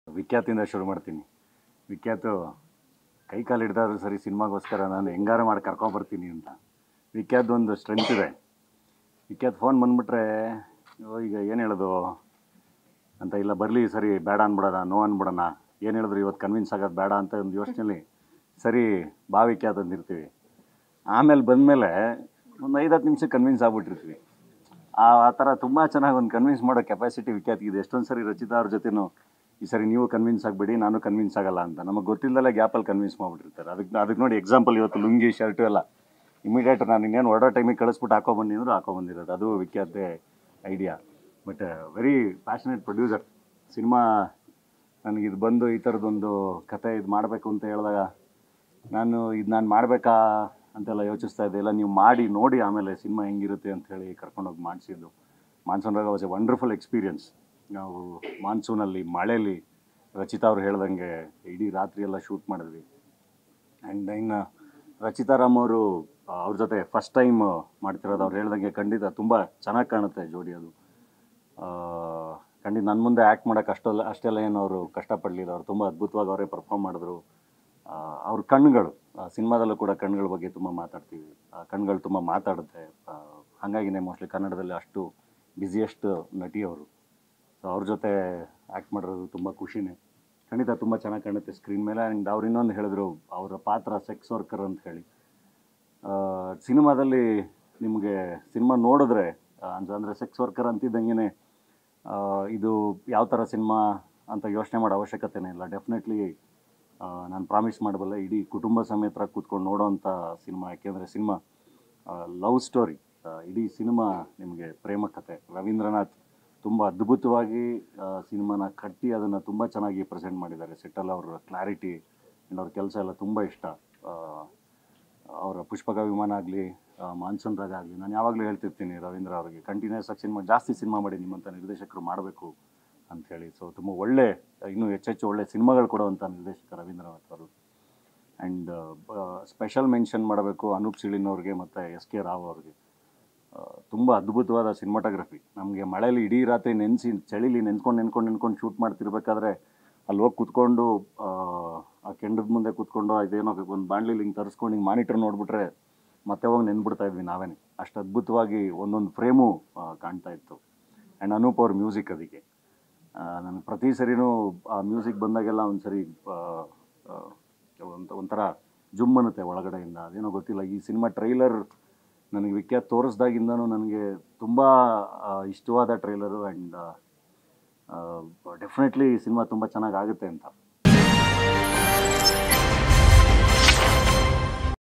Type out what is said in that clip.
ವಿಖ್ಯಾತಿಂದ ಶುರು ಮಾಡ್ತೀನಿ ವಿಖ್ಯಾತು ಕೈ ಕಾಲು ಹಿಡ್ದಾದ್ರು ಸರಿ ಸಿನಿಮಾಗೋಸ್ಕರ ನಾನು ಹೆಂಗಾರ ಮಾಡಿ ಕರ್ಕೊಂಬರ್ತೀನಿ ಅಂತ ವಿಖ್ಯಾತ್ ಒಂದು ಸ್ಟ್ರೆಂತ್ ಇದೆ ವಿಖ್ಯಾತ್ ಫೋನ್ ಬಂದ್ಬಿಟ್ರೆ ಅಯ್ಯೋ, ಈಗ ಏನು ಹೇಳೋದು ಅಂತ ಇಲ್ಲ ಬರಲಿ ಸರಿ ಬೇಡ ಅನ್ಬಿಡೋಣ ನೋ ಅನ್ಬಿಡೋಣ ಏನು ಹೇಳಿದ್ರು ಇವತ್ತು ಕನ್ವಿನ್ಸ್ ಆಗೋದು ಬೇಡ ಅಂತ ಒಂದು ಯೋಚನೆಯಲ್ಲಿ ಸರಿ ಬಾ ವಿಖ್ಯಾತ್ ಅಂದಿರ್ತೀವಿ ಆಮೇಲೆ ಬಂದಮೇಲೆ ಒಂದು ಐದು ಹತ್ತು ನಿಮಿಷ ಕನ್ವಿನ್ಸ್ ಆಗ್ಬಿಟ್ಟಿರ್ತೀವಿ ಆ ಆ ಥರ ತುಂಬ ಚೆನ್ನಾಗಿ ಒಂದು ಕನ್ವಿನ್ಸ್ ಮಾಡೋ ಕೆಪಾಸಿಟಿ ವಿಖ್ಯಾತಿಗಿದೆ ಎಷ್ಟೊಂದು ಸರಿ ರಚಿತಾ ಅವ್ರ ಜೊತೆನೂ ಈ ಸರಿ ನೀವು ಕನ್ವಿನ್ಸ್ ಆಗಬೇಡಿ ನಾನು ಕನ್ವಿನ್ಸ್ ಆಗಲ್ಲ ಅಂತ ನಮಗೆ ಗೊತ್ತಿಲ್ಲದಲ್ಲೇ ಗ್ಯಾಪಲ್ಲಿ ಕನ್ವಿನ್ಸ್ ಮಾಡಿಬಿಟ್ಟಿರ್ತಾರೆ ಅದಕ್ಕೆ ಅದಕ್ಕೆ ನೋಡಿ ಎಕ್ಸಾಂಪಲ್ ಇವತ್ತು ಲುಂಗಿ ಶರ್ಟು ಎಲ್ಲ ಇಮಿಡಿಯೇಟ್ ನಾನು ಇನ್ನೇನು ಹೊರಡೋ ಟೈಮಿಗೆ ಕಳಿಸ್ಬಿಟ್ಟು ಹಾಕೊಂಬಂದಿ ಅಂದರು ಹಾಕೊಂಬಂದಿರೋದು ಅದು ವಿಖ್ಯಾತೆ idea but very passionate producer cinema ನನಗೆ ಇದು ಬಂದು ಈ ಥರದೊಂದು ಕತೆ ಇದು ಮಾಡಬೇಕು ಅಂತ ಹೇಳಿದಾಗ ನಾನು ಇದು ನಾನು ಮಾಡಬೇಕಾ ಅಂತೆಲ್ಲ ಯೋಚಿಸ್ತಾ ಇದ್ದೆ ಇಲ್ಲ ನೀವು ಮಾಡಿ ನೋಡಿ ಆಮೇಲೆ ಸಿನಿಮಾ ಹೆಂಗಿರುತ್ತೆ ಅಂತ ಹೇಳಿ ಕರ್ಕೊಂಡೋಗಿ ಮಾಡಿಸಿದ್ದು ಮಾನ್ಸೂನ್ ರಾಗ ವಾಸ್ ಎ ವಂಡರ್ಫುಲ್ ಎಕ್ಸ್ಪೀರಿಯನ್ಸ್ ನಾವು ಮಾನ್ಸೂನಲ್ಲಿ ಮಳೆಯಲ್ಲಿ ರಚಿತಾ ಅವ್ರು ಹೇಳ್ದಂಗೆ ಇಡೀ ರಾತ್ರಿ ಎಲ್ಲ ಶೂಟ್ ಮಾಡಿದ್ವಿ ಆ್ಯಂಡ್ ಇನ್ನು ರಚಿತಾರಾಮ್ ಅವರು ಅವ್ರ ಜೊತೆ ಫಸ್ಟ್ ಟೈಮ್ ಮಾಡ್ತಿರೋದು ಅವ್ರು ಹೇಳ್ದಂಗೆ ಖಂಡಿತ ತುಂಬ ಚೆನ್ನಾಗಿ ಕಾಣುತ್ತೆ ಜೋಡಿ ಅದು ಆ, ಖಂಡಿತ ನನ್ನ ಮುಂದೆ ಆ್ಯಕ್ಟ್ ಮಾಡೋಕೆ ಅಷ್ಟೆಲ್ಲ ಅಷ್ಟೆಲ್ಲ ಏನು ಅವರು ಕಷ್ಟಪಡಲಿಲ್ಲ ಅವ್ರು ತುಂಬ ಅದ್ಭುತವಾಗಿ ಅವರೇ ಪರ್ಫಾರ್ಮ್ ಮಾಡಿದ್ರು ಆ, ಅವ್ರ ಕಣ್ಣುಗಳು ಸಿನಿಮಾದಲ್ಲೂ ಕೂಡ ಕಣ್ಣುಗಳ ಬಗ್ಗೆ ತುಂಬ ಮಾತಾಡ್ತೀವಿ ಆ ಕಣ್ಗಳು ತುಂಬ ಮಾತಾಡುತ್ತೆ ಆ, ಹಾಗಾಗಿನೇ ಮೋಸ್ಟ್ಲಿ ಕನ್ನಡದಲ್ಲಿ ಅಷ್ಟು ಬ್ಯುಸಿಯೆಸ್ಟ್ ನಟಿ ಅವರು ಸೊ ಅವ್ರ ಜೊತೆ ಆ್ಯಕ್ಟ್ ಮಾಡಿರೋದು ತುಂಬ ಖುಷಿನೇ ಖಂಡಿತ ತುಂಬ ಚೆನ್ನಾಗಿ ಕಾಣುತ್ತೆ ಸ್ಕ್ರೀನ್ ಮೇಲೆ ಆ್ಯಂಡ್ ಅವ್ರು ಇನ್ನೊಂದು ಹೇಳಿದ್ರು ಅವರ ಪಾತ್ರ ಸೆಕ್ಸ್ ವರ್ಕರ್ ಅಂತ ಹೇಳಿ ಆ, ಸಿನಿಮಾದಲ್ಲಿ ನಿಮಗೆ ಸಿನಿಮಾ ನೋಡಿದ್ರೆ ಅಂದರೆ ಸೆಕ್ಸ್ ವರ್ಕರ್ ಅಂತಿದ್ದಂಗೆ ಇದು ಯಾವ ಥರ ಸಿನಿಮಾ ಅಂತ ಯೋಚನೆ ಮಾಡೋ ಅವಶ್ಯಕತೆನೇ ಇಲ್ಲ ಡೆಫಿನೆಟ್ಲಿ ನಾನು ಪ್ರಾಮಿಸ್ ಮಾಡಬಲ್ಲೆ ಇಡೀ ಕುಟುಂಬ ಸಮೇತ ಕೂತ್ಕೊಂಡು ನೋಡೋವಂಥ ಸಿನಿಮಾ ಯಾಕೆಂದರೆ ಸಿನಿಮಾ ಲವ್ ಸ್ಟೋರಿ ಇಡೀ ಸಿನಿಮಾ ನಿಮಗೆ ಪ್ರೇಮ ಕಥೆ ರವೀಂದ್ರನಾಥ್ ತುಂಬ ಅದ್ಭುತವಾಗಿ ಸಿನಿಮಾನ ಕಟ್ಟಿ ಅದನ್ನು ತುಂಬ ಚೆನ್ನಾಗಿ ಪ್ರೆಸೆಂಟ್ ಮಾಡಿದ್ದಾರೆ ಸೆಟ್ಟಲ್ ಅವ್ರ ಕ್ಲಾರಿಟಿ ಆ್ಯಂಡ್ ಅವ್ರ ಕೆಲಸ ಎಲ್ಲ ತುಂಬ ಇಷ್ಟ ಆ, ಅವರ ಪುಷ್ಪಕ ವಿಮಾನ ಆಗಲಿ ಮಾನ್ಸೂನ್ ರಾಗ ಆಗಲಿ ನಾನು ಯಾವಾಗಲೂ ಹೇಳ್ತಿರ್ತೀನಿ ರವೀಂದ್ರ ಅವರಿಗೆ ಕಂಟಿನ್ಯೂಸ್ ಆಗಿ ಸಿನಿಮಾ ಜಾಸ್ತಿ ಸಿನಿಮಾ ಮಾಡಿ ನಿಮ್ಮಂಥ ನಿರ್ದೇಶಕರು ಮಾಡಬೇಕು ಅಂತ ಹೇಳಿ ಸೊ ತುಂಬ ಒಳ್ಳೆ ಇನ್ನೂ ಹೆಚ್ಚೆಚ್ಚು ಒಳ್ಳೆ ಸಿನಿಮಾಗಳು ಕೊಡುವಂಥ ನಿರ್ದೇಶಕ ರವೀಂದ್ರನಾಥ್ ಅವರು ಆ್ಯಂಡ್ ಸ್ಪೆಷಲ್ ಮೆನ್ಷನ್ ಮಾಡಬೇಕು ಅನೂಪ್ ಸಿಳಿನ್ ಅವ್ರಿಗೆ ಮತ್ತು ಎಸ್ ಕೆ ರಾವ್ ಅವ್ರಿಗೆ ತುಂಬ ಅದ್ಭುತವಾದ ಸಿನಿಮಾಟೋಗ್ರಫಿ ನಮಗೆ ಮಳೇಲಿ ಇಡೀ ರಾತ್ರಿ ನೆನೆಸಿ ಚಳಿಲಿ ನೆನ್ಕೊಂಡು ನೆನ್ಕೊಂಡು ನೆನ್ಕೊಂಡು ಶೂಟ್ ಮಾಡ್ತಿರ್ಬೇಕಾದ್ರೆ ಅಲ್ಲಿ ಹೋಗಿ ಕೂತ್ಕೊಂಡು ಆ, ಆ ಕೆಂಡದ ಮುಂದೆ ಕೂತ್ಕೊಂಡು ಇದೇನೋ ಒಂದು ಬಾಣ್ಲಿಲಿ ಹಿಂಗೆ ತರಿಸ್ಕೊಂಡು ಹಿಂಗೆ ಮಾನಿಟರ್ ನೋಡಿಬಿಟ್ರೆ ಮತ್ತೆ ಹೋಗಿ ನೆನ್ಬಿಡ್ತಾ ಇದ್ವಿ ನಾವೇನೆ ಅಷ್ಟು ಅದ್ಭುತವಾಗಿ ಒಂದೊಂದು ಫ್ರೇಮು ಕಾಣ್ತಾ ಇತ್ತು ಆ್ಯಂಡ್ ಅನೂಪ್ ಅವ್ರ ಮ್ಯೂಸಿಕ್ ಅದಕ್ಕೆ ನನಗೆ ಪ್ರತಿ ಸರಿನೂ ಆ ಮ್ಯೂಸಿಕ್ ಬಂದಾಗೆಲ್ಲ ಒಂದು ಸರಿ ಒಂಥ ಒಂಥರ ಜುಮ್ ಅನ್ನುತ್ತೆ ಒಳಗಡೆಯಿಂದ ಅದೇನೋ ಗೊತ್ತಿಲ್ಲ ಈ ಸಿನಿಮಾ ಟ್ರೈಲರ್ ನನಗೆ ವಿಖ್ಯಾತ್ ತೋರಿಸ್ದಾಗಿಂದನೂ ನನಗೆ ತುಂಬ ಇಷ್ಟವಾದ ಟ್ರೈಲರು ಆ್ಯಂಡ್ ಡೆಫಿನೆಟ್ಲಿ ಈ ಸಿನಿಮಾ ತುಂಬ ಚೆನ್ನಾಗಿ ಆಗುತ್ತೆ ಅಂತ